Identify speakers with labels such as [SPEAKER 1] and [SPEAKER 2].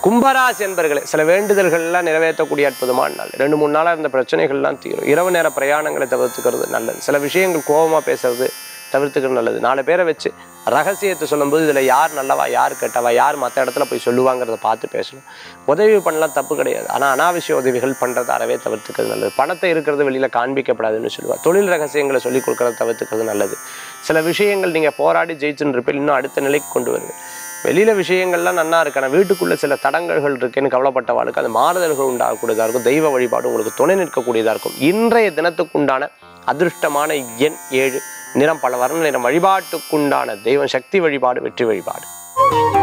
[SPEAKER 1] கும்பராசி என்பர்களே சில வேண்டுதல்கள்லாம் நிறைவேற்றக்கூடிய அற்புதமான நாள் ரெண்டு மூணு நாளாக இருந்த பிரச்சனைகள்லாம் தீரும் இரவு நேர பிரயாணங்களை தவிர்த்துக்கிறது நல்லது சில விஷயங்கள் கோபமாக பேசுறது தவிர்த்துக்கிறது நல்லது நாலு பேரை வச்சு ரகசியத்தை சொல்லும்போது இதில் யார் நல்லவா யார் கெட்டவா யார் மற்ற இடத்துல போய் சொல்லுவாங்கிறத பார்த்து பேசணும் உதவி பண்ணலாம் தப்பு கிடையாது ஆனால் அனாவசிய உதவிகள் பண்ணுறது அறவே தவிர்த்துக்கிறது நல்லது பணத்தை இருக்கிறது வெளியில் காண்பிக்கப்படாதுன்னு சொல்லுவாள் தொழில் ரகசியங்களை சொல்லிக் கொடுக்கறத தவிர்த்துக்கிறது நல்லது சில விஷயங்கள் நீங்கள் போராடி ஜெயிச்சுன்னு இருப்பீங்க இன்னும் அடுத்த நிலைக்கு கொண்டு வருது வெளியில் விஷயங்கள்லாம் நன்னா இருக்கு ஆனால் வீட்டுக்குள்ளே சில தடங்கல்கள் இருக்குன்னு கவலைப்பட்டவாளுக்கு அந்த மாறுதல்கள் உண்டாகக்கூடியதாக இருக்கும் தெய்வ வழிபாடு உங்களுக்கு துணை நிற்கக்கூடியதாக இருக்கும் இன்றைய தினத்துக்குண்டான அதிர்ஷ்டமான எண் ஏழு நிறம் பல வர்ண நிறம் வழிபாட்டுக்குண்டான தெய்வம் சக்தி வழிபாடு வெற்றி வழிபாடு